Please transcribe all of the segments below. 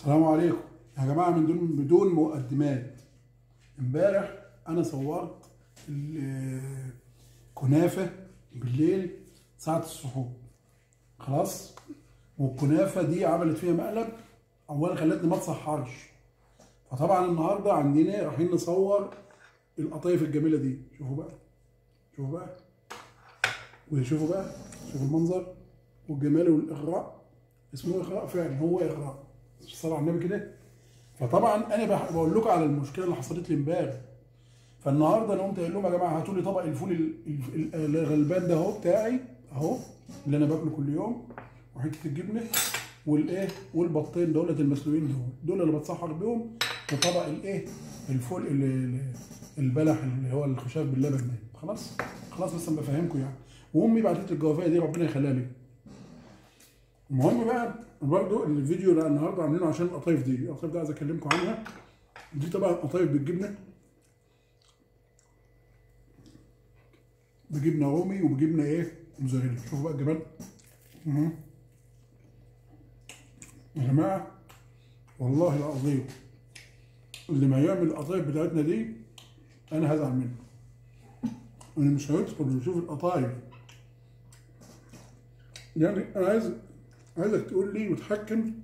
السلام عليكم يا جماعه من دون بدون مقدمات امبارح انا صورت الكنافه بالليل ساعه السحور خلاص والكنافه دي عملت فيها مقلب اولا خلتني ما اتصحرش فطبعا النهارده عندنا رايحين نصور القطايف الجميله دي شوفوا بقى شوفوا بقى وشوفوا بقى شوفوا المنظر والجمال والاغراء اسمه اغراء فعلا هو اغراء الصلاه على النبي كده فطبعا انا بح- بقول لكم على المشكله اللي حصلت لي امبارح فالنهارده انا قمت قايل لهم يا جماعه هاتوا لي طبق الفول ال- ال- ال- الغلبان ده اهو بتاعي اهو اللي انا باكله كل يوم وحته الجبنه والايه والبطين دولت المسلوقين دول دول اللي بتسحر بيهم وطبق الايه الفول ال- ال- البلح اللي هو الخشاف باللبن ده خلاص خلاص بس انا بفهمكم يعني وامي بعتت لي الجوافيه دي ربنا يخليها لي المهم بقى برضو الفيديو اللي النهارده عاملينه عشان القطايف دي القطايف دي عايز اكلمكم عنها دي طبعا قطايف بالجبنه بجبنه رومي وبجبنه ايه موزاريلا شوفوا بقى الجمال مهم. يا جماعه والله العظيم اللي ما يعمل القطايف بتاعتنا دي انا هزعل منه انا مش هيدخل يشوف القطايف يعني انا عايز عايزك تقول لي وتحكم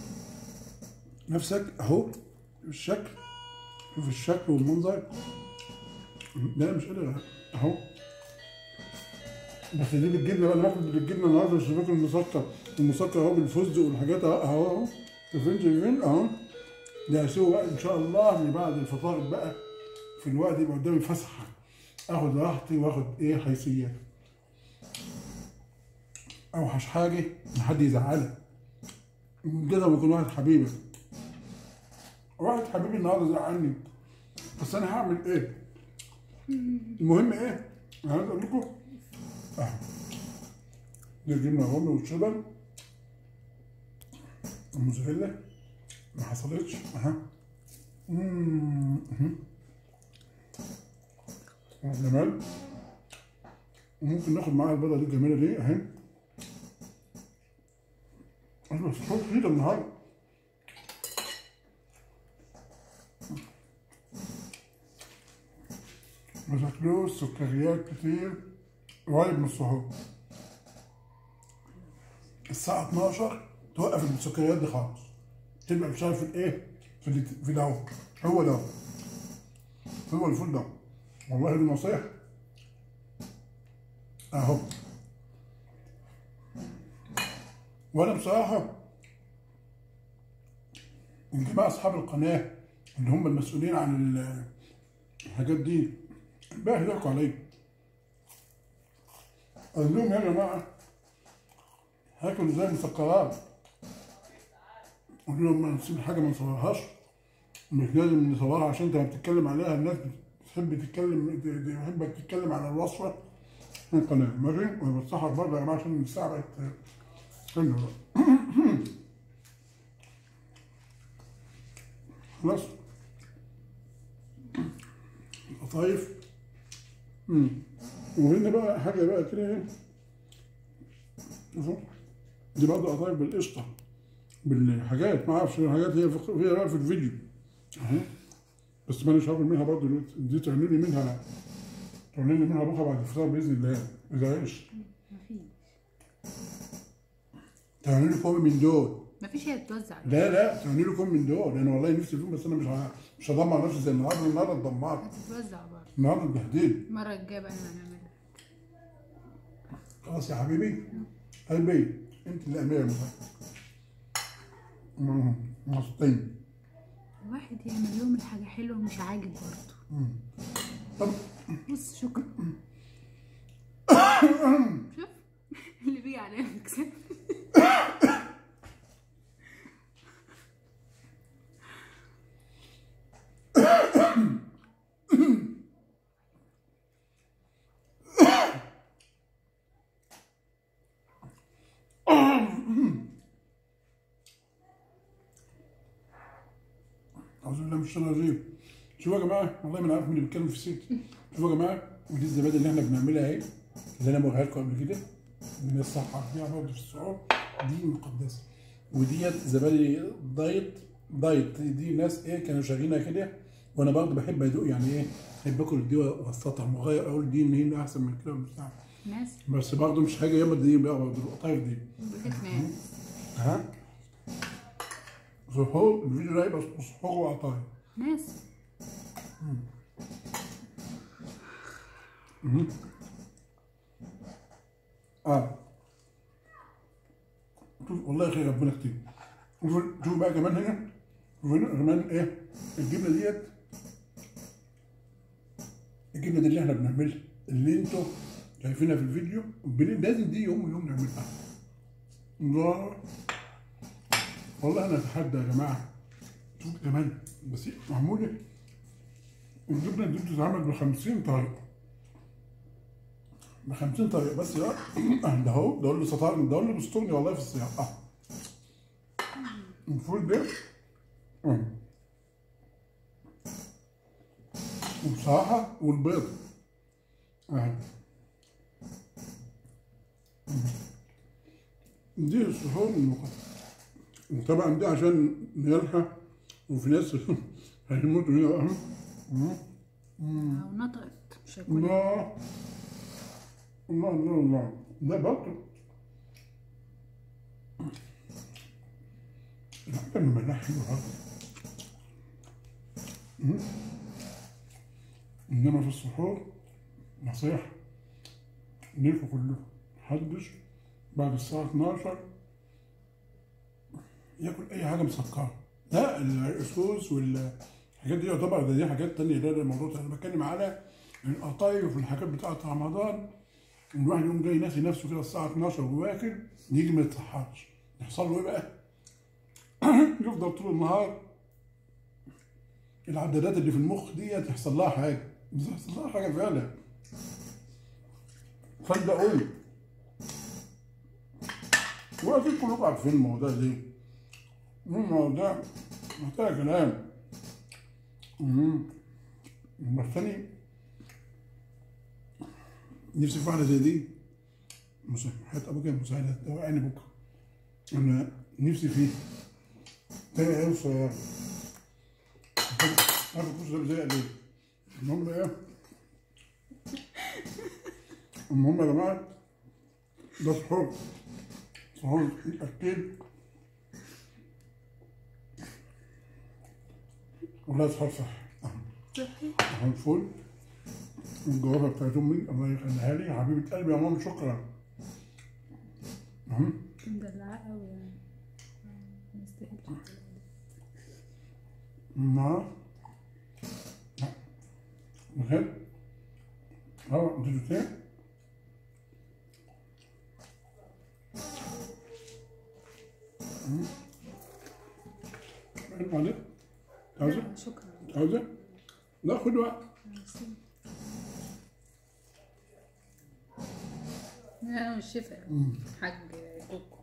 نفسك اهو الشكل شوف الشكل والمنظر ده أنا مش قادر اهو بس دي بالجبنه بقى انا باكل بالجبنه النهارده مش باكل المسكر المسكر اهو بالفستق والحاجات اهو اهو اهو شايفين شايفين اهو ده هسيبه بقى ان شاء الله من بعد الفطار بقى في الوقت يبقى قدامي فسحه اخد راحتي واخد ايه حيثيات اوحش حاجه ان حد يزعلك كده بيكون واحد حبيبي واحد حبيبي النهارده زعلني بس انا هعمل ايه المهم ايه انا عايز اقول لكم اهو دي الجبنه الرومي والشيدر الموزاريلا ما حصلتش اها مم، مهم. جمال وممكن ناخد معاها البيضه دي الجميله دي اهي ايوه بس صوت كده النهارده ما تاكلوش سكريات كتير قريب من السحور الساعة 12 توقف السكريات دي خالص تبقى مش عارف الايه في اللي في ده هو. هو ده هو الفول ده والله دي نصيحة اهو وانا بصراحة الجماعة اصحاب القناة اللي هم المسؤولين عن ال- الحاجات دي امبارح ضحكوا عليا قال لهم يا جماعة هاكل زي المسكرات قلت لهم ما نسيب حاجة ما نصورهاش مش لازم نصورها عشان انت بتتكلم عليها الناس بتحب تتكلم تحب تتكلم على الوصفة من القناة ماشي وانا بتسحر برضه يا جماعة عشان الساعة بقت استنى بقى خلاص القطايف امم وهنا بقى حاجة بقى كده ايه شوفوا دي برضه قطايف بالقشطة بالحاجات ما اعرفش الحاجات هي في هي بقى في الفيديو اهو بس ما انا هاكل منها برضه دلوقتي دي تعملوا لي منها تعملوا لي منها بكره بعد الفطار باذن الله اذا عيش مفيش تعملوا لي كوم من دول مفيش هي بتوزع لا لا تعملوا لي كوم من دول انا والله نفسي فيهم بس انا مش ه- مش هدمر نفسي زي النهارده النهارده اتدمرت بتتوزع برضه النهارده اتبهدلت المرة الجاية بقى انا هنعملها خلاص يا حبيبي قلبي انت اللي اميره مم. مبسوطين الواحد يعمل يوم الحاجة حلوة مش عاجب برضه طب بص شكرا شوف اللي بيجي عليا مكسب اعوذ بالله من الشيطان الرجيم شوفوا يا جماعه والله ما انا عارف مين اللي بيتكلم في الست شوفوا يا جماعه ودي الزبادي اللي احنا بنعملها اهي اللي انا بوريها لكم قبل كده من الصحة فيها برضه في السعور دي مقدسة وديت زبادي دايت دايت دي ناس ايه كانوا شارينها كده وانا برضه بحب ادوق يعني ايه بحب اكل دي واستطعم واغير اقول دي ان هي احسن من كده بتاع ناس بس برضه مش حاجه ياما دي بقى برضه القطايف دي بقيت ناس ها سحور الفيديو ده هيبقى اسمه سحور وقطايف ناس اه شوف والله خير ربنا كتير شوف شوف بقى كمان هنا شوف هنا كمان ايه الجبنه ديت الجبنه دي اللي احنا بنعملها اللي انتوا شايفينها في الفيديو بن- لازم دي يوم ويوم نعملها الله والله انا اتحدى يا جماعه شوف كمان بس معموله الجبنه دي بتتعمل ب 50 طريقه ب 50 طريقه بس يا ده اهو ده اللي سطرني ده اللي بيسترني والله في السياق اه الفول ده آه. وبصراحه والبيض اه دي السحور المقدسة وطبعا دي عشان نيالها وفي ناس هيموتوا هنا بقى او نطقت مش هيكون الله الله الله الله ده برضه الحاجة المملحة حلوة برضه أمم. إنما في السحور نصيحة ليكوا كلكم محدش بعد الساعة 12 ياكل أي حاجة مسكرة لا العسوس والحاجات دي يعتبر ده دي حاجات تانية ده ده الموضوع ده. أنا بتكلم على القطايف والحاجات بتاعت رمضان الواحد يوم جاي ناسي نفسه كده الساعة 12 وواكل يجي ما يتصحاش يحصل له ايه بقى؟ يفضل طول النهار العدادات اللي في المخ ديت يحصل لها حاجة يحصل لها حاجة فعلا صدقوني واكيد كلكم عارفين الموضوع ده الموضوع محتاج كلام أمم. بس تاني نفسي في واحدة زي دي مس- حياة أبوك يا مساعدة توقعني بكرة أنا نفسي فيه تاني عيال صغيرة عارف الكوس ده زي ليه المهم إيه المهم يا جماعة ده سحور سحور أكيد والله سحور صح صحي اهو الفول الجوافه بتاعت امي الله يخليها لي حبيبه قلبي يا ماما شكرا اهو مدلعة قوي يعني ما يستاهلش النهار لا بخير اه انت شفتها عليك عاوزة؟ لا شكرا عاوزة؟ لا خد وقت انا مش شفا حاج كوكو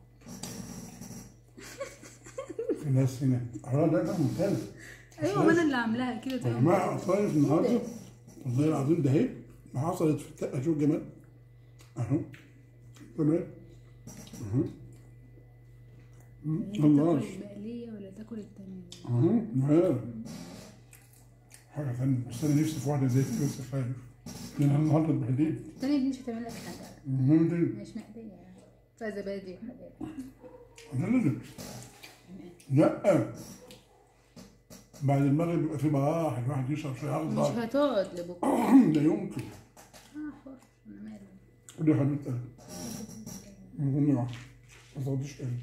في ناس هنا اه لا ده ممتاز ايوه ما انا اللي عاملاها كده يا تمام جماعة قصايص النهارده والله العظيم ده اهي ما حصلت في التقة شوف جمال اهو تمام اهو مم. الله تاكل المقلية ولا تاكل التانية اهو نهار حاجة ثانية بس أنا نفسي في واحدة زي كده بس خايف لأن أنا النهارده اتبهدلت التانية دي مش هتعمل لك حاجة المهم دي مش مقلية يعني فيها زبادي وحاجات لا لا لا لا بعد المغرب بيبقى في براح الواحد يشرب شاي مش أخضر هتقعد لبكرة لا يمكن اه حر انا مالي خد يا حبيبة قلبي المهم ما تاخديش قلبي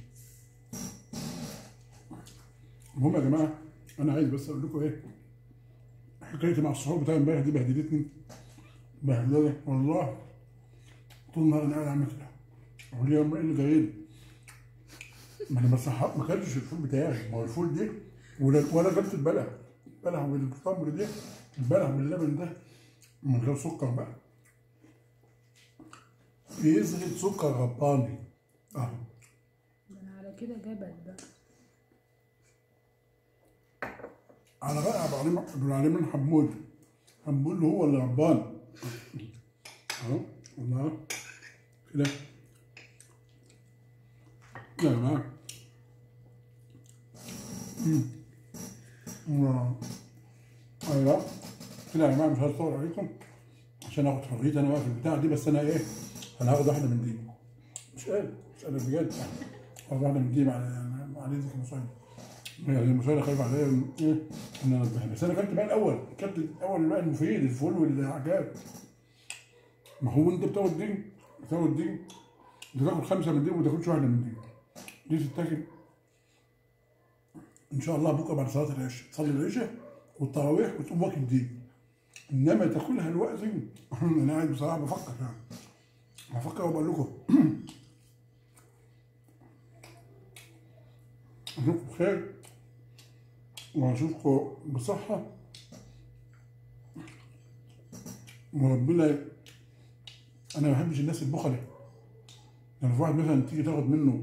المهم يا جماعة أنا عايز بس أقول لكم إيه حكايتي مع الصحاب بتاع امبارح دي بهدلتني بهدلة والله طول النهار أنا قاعد أعمل كده أقول يا أما إيه اللي جايلي ما أنا ما صح- ما كانش الفول بتاعي ما هو الفول دي ولا ولا جبت البلح البلح والتمر دي البلح باللبن ده من غير سكر بقى بيزغل سكر رباني اه ده انا على كده جبل بقى على بقى ابو علي ابو علي من حمود حمود هو اللي ربان اهو والله كده يا جماعه مم. و- ايوه كده يا جماعه مش هطول عليكم عشان اخد حريتي انا بقى في البتاع دي بس انا ايه انا هاخد واحده من دي مش قادر مش قادر بجد هاخد واحده من دي مع مع رزق المصايب يعني المصايب خايف عليا إن- ايه ان انا اذبحها بس انا كنت بقى الاول كنت الاول بقى المفيد الفول والحاجات ما هو انت بتاخد دي بتاخد دي بتاخد خمسه من دي وما تاخدش واحده من دي دي تتاكل ان شاء الله بكره بعد صلاه العشاء تصلي العشاء والتراويح وتقوم واكل دي انما تاكلها الوقت انا قاعد بصراحه بفكر يعني بفكر وبقول لكم اشوفكم بخير واشوفكم بصحه وربنا انا ما بحبش الناس البخلة يعني في واحد مثلا تيجي تاخد منه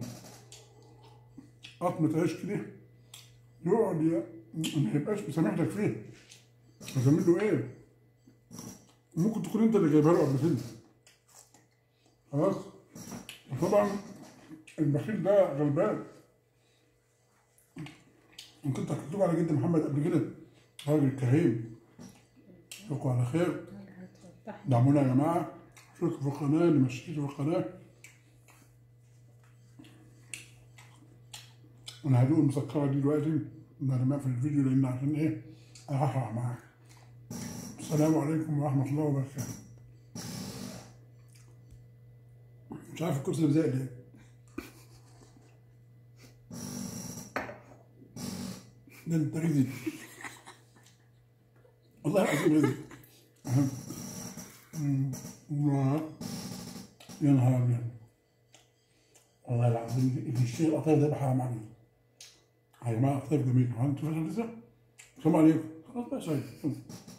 قطمة عيش كده يقعد ي- ما يبقاش مسامح لك فيه هتعمل له ايه؟ ممكن تكون انت اللي جايبها له قبل كده خلاص وطبعا البخيل ده غلبان يمكن كنت حكيت لكم على جد محمد قبل كده راجل كريم اشوفكم على خير دعمونا يا جماعه اشتركوا في القناه اللي مش في القناه انا هدوق المسكره دي دلوقتي بعد ما اقفل الفيديو لان عشان ايه احرق معاك السلام عليكم ورحمه الله وبركاته مش عارف الكرسي ده زائد ليه ده انت رزق والله العظيم رزق و- يا نهار ابيض والله العظيم اللي يشتري القطايف ده بحرام عليه يا جماعه قطايف جميله ها انتوا فاكرين لسه؟ السلام عليكم خلاص بقى شايف